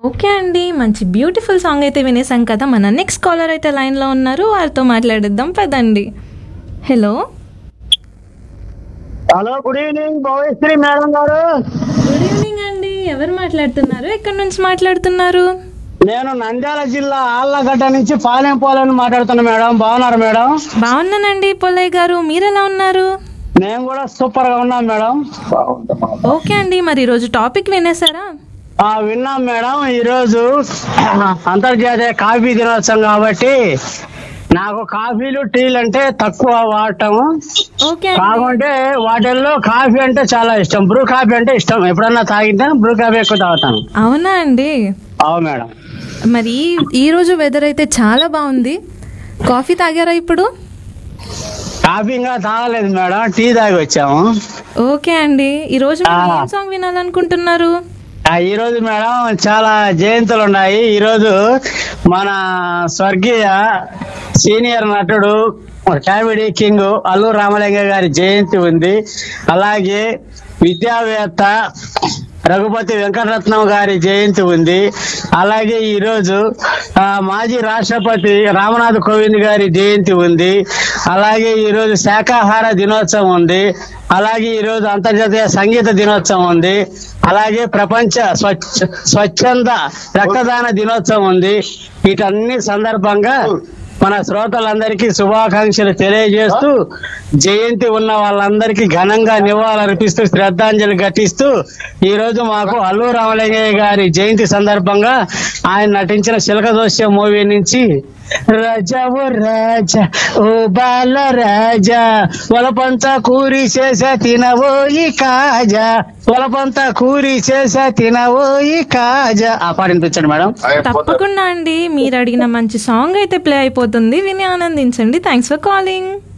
Okay అండి మంచి beautiful song అయితే వినేసాం కదా మన నెక్స్ట్ కాలర్ అయితే లైన్లో ఉన్నారు వారితో మాట్లాడిద్దాం పదండి hello hello good evening Bhavyasri madam గారు గుడ్ ఈవినింగ్ అండి ఎవరు మాట్లాడుతున్నారు ఎక్కడి నుంచి మాట్లాడుతున్నారు నేను నంద్యాల జిల్లా ఆళ్ళగడ్డ నుంచి పాలెం పోలని మాట్లాడుతున్నా మేడం బాగున్నారు మేడం బాగున్నానండి పొల్లయ్య గారు మీరు ఎలా ఉన్నారు మేము కూడా సూపర్ గా ఉన్నాం మేడం ఓకే అండి మరి ఈరోజు టాపిక్ వినేసారా ఆ విన్నాం మేడం ఈరోజు అంతర్జాతీయ కాఫీ దినోత్సవం కాబట్టి నాకు కాఫీలు టీలు అంటే తక్కువ వాడటం ఓకే కాకుంటే వాటిల్లో కాఫీ అంటే చాలా ఇష్టం బ్రూ కాఫీ అంటే ఇష్టం ఎప్పుడన్నా తాగితే బ్రూ కాఫీ ఎక్కువ తాగుతాను అవునా అండి అవు మేడం మరి ఈ- ఈ రోజు వెదర్ అయితే చాలా బాగుంది కాఫీ తాగారా ఇప్పుడు కాఫీ ఇంకా తాగలేదు మేడం టీ తాగి వచ్చాము ఓకే అండి ఈ రోజు మీరు ఆ. ఏం సాంగ్ వినాలనుకుంటున్నారు ఆ, ఈ రోజు మేడం చాలా జయంతులు ఉన్నాయి ఈ రోజు మన స్వర్గీయ సీనియర్ నటుడు కామెడీ కింగ్ అల్లు రామలింగ గారి జయంతి ఉంది అలాగే విద్యావేత్త రఘుపతి వెంకటరత్నం గారి జయంతి ఉంది అలాగే ఈ రోజు ఆ, మాజీ రాష్ట్రపతి రామనాథ్ కోవింద్ గారి జయంతి ఉంది అలాగే ఈ రోజు శాకాహార దినోత్సవం ఉంది అలాగే ఈ రోజు అంతర్జాతీయ సంగీత దినోత్సవం ఉంది అలాగే ప్రపంచ స్వచ్ఛ స్వచ్ఛంద రక్తదాన దినోత్సవం ఉంది వీటన్ని సందర్భంగా మన శ్రోతలందరికీ శుభాకాంక్షలు తెలియజేస్తూ జయంతి ఉన్న వాళ్ళందరికీ ఘనంగా నివాళులర్పిస్తూ శ్రద్ధాంజలి ఘటిస్తూ ఈ రోజు మాకు అల్లు రామలింగయ్య గారి జయంతి సందర్భంగా ఆయన నటించిన శిలక దోష్య మూవీ నుంచి రాజా ఓ రాజా ఓ బాల రాజా వలపంత కూరి చేసా తినవోయి కాజా వలపంత కూరి చేసా తినవోయి కాజా ఆ పాట వినిపించండి మేడం తప్పకుండా అండి మీరు అడిగిన మంచి సాంగ్ అయితే ప్లే అయిపోతుంది విని ఆనందించండి థ్యాంక్స్ ఫర్ కాలింగ్